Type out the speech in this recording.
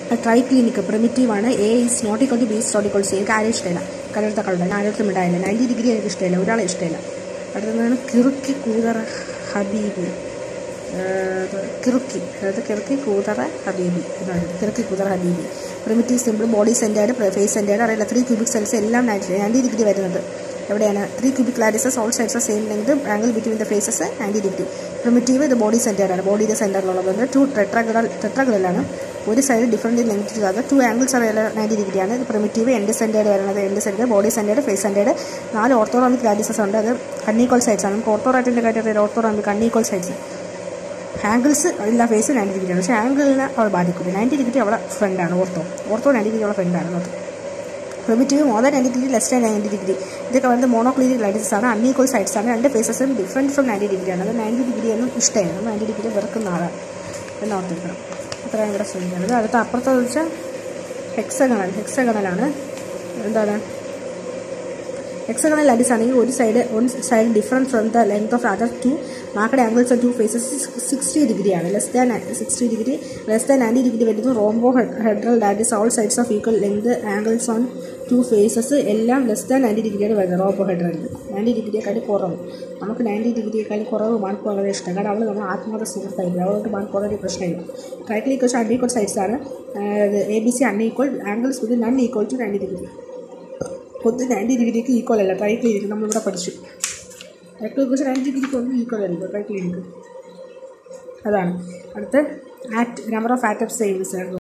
try triclinic primitive ആണ് A is not equal to B is not equal C എനിക്ക് ആരും ഇഷ്ടമില്ല കലർത്ത കളുടെ ആരോടത്തും ഉണ്ടായില്ല നയൻറ്റി ഡിഗ്രി എനിക്ക് ഇഷ്ടമില്ല ഒരാളെ ഇഷ്ടമില്ല അടുത്തതാണ് കിറുക്കി കൂതറ ഹബീബി ഏഹ് കിറുക്കി അതായത് കിറുക്കി കൂതറ ഹബീബി എന്നാണ് കിറുക്കി കൂതറ ഹബീബി primitive simple body centred face centred അറിയില്ല ത്രീ ക്യൂബിക് സെൽസ് എല്ലാം നയൻറ്റി ഡിഗ്രി വരുന്നത് എവിടെയാണ് three cubic lattices all sides same length angle between the faces ninety degree primitive ഇത് ബോഡി സെൻറ്റേഡാണ് ബോഡിയുടെ സെൻറ്ററിലുള്ളത് ടു ടെട്രാഗഡൽ ടെട്രാഗഡലാണ് ഒരു സൈഡ് ഡിഫറെൻറ്റ് ലെങ്ത് ചെയ്താൽ ടു ആംഗിൾസ് അറിയാലോ നയൻറ്റി ഡിഗ്രിയാണ് ഇത് പ്രിമിറ്റീവ് എൻഡ് സെൻറ്റേഡ് വരുന്നത് end centred body centred face centred നാല് ഓർത്തോറാമിക് ലാരിസസ് ഉണ്ട് അത് കണ്ണീക്വൽ സൈഡ്സ് ആണ് നമുക്ക് ഓർത്തോറാറ്റിൻ്റെ കാര്യത്തിൽ ഓർത്തോറാമിക് കണ്ണീക്വൽ സൈഡ്സ് ആംഗിൾസ് എല്ലാ ഫേസും നയൻറ്റി ഡിഗ്രിയാണ് പക്ഷേ ആംഗിളിനെ അവൾ ബാധിക്കില്ല നയൻറ്റി ഡിഗ്രി അവളെ ഫ്രണ്ടാണ് ഓർത്തോ ഓർത്തോ നയൻറ്റി ഡിഗ്രി അവളെ ഫ്രണ്ടാണ് നോക്കി primitive more than ninety degree less than ninety degree ഇതൊക്കെ വരുന്നത് മോണോക്ലിനിക് ലൈറ്റസ് ആണ് അൺഈക്വൽ സൈഡ്സ് ആണ് രണ്ട് ഫേസസും ഡിഫറെൻറ്റ് ഫ്രം നയൻറ്റി ഡിഗ്രിയാണ് അത് നയൻറ്റി ഡിഗ്രി ഒന്നും ഇഷ്ടമാണ് നയൻറ്റി ഡിഗ്രി വെറുക്കുന്ന ആളാണ് എന്ന് ഓർത്തിരിക്കണം അത്രയാണ് ഇവിടെ ശ്രമിക്കുന്നത് അടുത്ത അപ്പുറത്തെ വെച്ചാൽ ഹെക്സഗണൽ ഹെക്സഗണലാണ് എന്താണ് ഹെക്സഗണൽ ലൈറ്റസ് ആണെങ്കിൽ ഒരു side one side different from the length of other two marked angles of two faces sixty ഡിഗ്രിയാണ് less than sixty degree less than ninety degree വരുന്നത് rhombohedral that all sides of equal length angles on two faces എല്ലാം less than ninety ഡിഗ്രിയാണ് വരുന്നത് റോംബോ ഹെഡ്രലിൽ ninety ഡിഗ്രിയേക്കാൾ കുറവ് നമുക്ക് ninety ഡിഗ്രിയേക്കാൾ കുറവ് mark വളരെ ഇഷ്ടം കാരണം അവൾ നമ്മൾ ആത്മഹത്യ സുഹൃത്തായിരിക്കും അവൾക്ക് മാർക്ക് വളരെ പ്രശ്നമില്ല ട്രൈക്കിൽ കുറച്ച് അൺഈക്വൽ സൈഡ്സ് ആണ് A B C unequal angles with none equal to ninety degree ഒന്ന് നയൻറ്റി ഡിഗ്രിക്ക് ഈക്വൽ അല്ല ട്രൈ ക്ലിനിക്ക് നമ്മളിവിടെ പഠിച്ചു ട്രൈ ക്ലിനിക്ക് നയൻറ്റി ഡിഗ്രിക്ക് ഒന്നും ഈക്വൽ അല്ല ട്രൈ ക്ലിനിക്ക് അതാണ് അടുത്ത് ആറ്റ് നമ്പർ ഓഫ് ആറ്റംസ് ചെയ്യുന്നത്